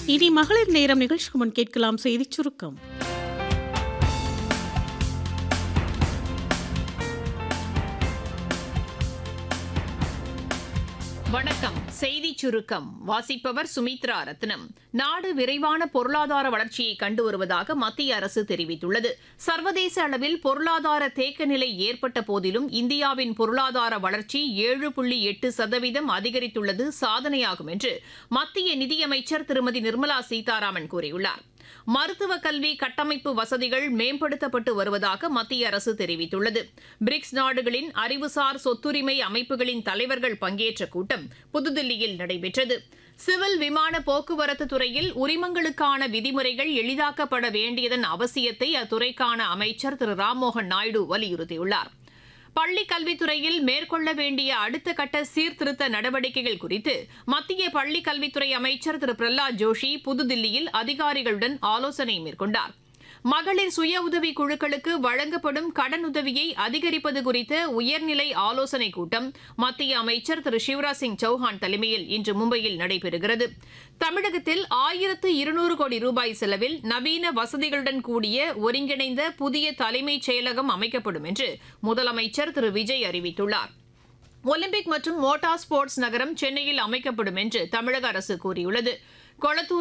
இனி மகளிர் நேரம் நிகழ்ச்சிக்கு முன் கேட்கலாம் செய்திச் சுருக்கம் வணக்கம் செய்தி சுருக்கம் வாசிப்பவர் சுமித்ரா ரத்னம் நாடு விரைவான பொருளாதார வளர்ச்சியை கண்டு வருவதாக மத்திய அரசு தெரிவித்துள்ளது சர்வதேச அளவில் பொருளாதார தேக்க நிலை ஏற்பட்ட போதிலும் இந்தியாவின் பொருளாதார வளர்ச்சி ஏழு புள்ளி எட்டு சதவீதம் அதிகரித்துள்ளது சாதனையாகும் என்று மத்திய நிதியமைச்சர் திருமதி நிர்மலா சீதாராமன் கூறியுள்ளார் மருத்துவ கல்வி கட்டமைப்பு வசதிகள் மேம்படுத்தப்பட்டு வருவதாக மத்திய அரசு தெரிவித்துள்ளது பிரிக்ஸ் நாடுகளின் அறிவுசார் சொத்துரிமை அமைப்புகளின் தலைவர்கள் பங்கேற்ற கூட்டம் புதுதில்லியில் நடைபெற்றது சிவில் விமான போக்குவரத்து துறையில் உரிமங்களுக்கான விதிமுறைகள் எளிதாக்கப்பட வேண்டியதன் அவசியத்தை அத்துறைக்கான அமைச்சர் திரு ராம்மோகன் நாயுடு வலியுறுத்தியுள்ளார் பள்ளிக் கல்வித்துறையில் மேற்கொள்ள வேண்டிய அடுத்த கட்ட சீர்திருத்த நடவடிக்கைகள் குறித்து மத்திய பள்ளிக் கல்வித்துறை அமைச்சர் திரு பிரஹ்லாத் ஜோஷி புதுதில்லியில் அதிகாரிகளுடன் ஆலோசனை மேற்கொண்டார் மகளிர் சுய உதவி குழுக்களுக்கு வழங்கப்படும் கடனுதவியை அதிகரிப்பது குறித்த உயர்நிலை ஆலோசனைக் கூட்டம் மத்திய அமைச்சர் திரு சிவராஜ் சிங் சௌஹான் தலைமையில் இன்று மும்பையில் நடைபெறுகிறது தமிழகத்தில் ஆயிரத்து இருநூறு கோடி ரூபாய் செலவில் நவீன வசதிகளுடன் கூடிய ஒருங்கிணைந்த புதிய தலைமைச் செயலகம் அமைக்கப்படும் என்று முதலமைச்சர் திரு விஜய் அறிவித்துள்ளார் ஒலிம்பிக் மற்றும் மோட்டார் ஸ்போர்ட்ஸ் நகரம் சென்னையில் அமைக்கப்படும் என்று தமிழக அரசு கூறியுள்ளது கொளத்தூர்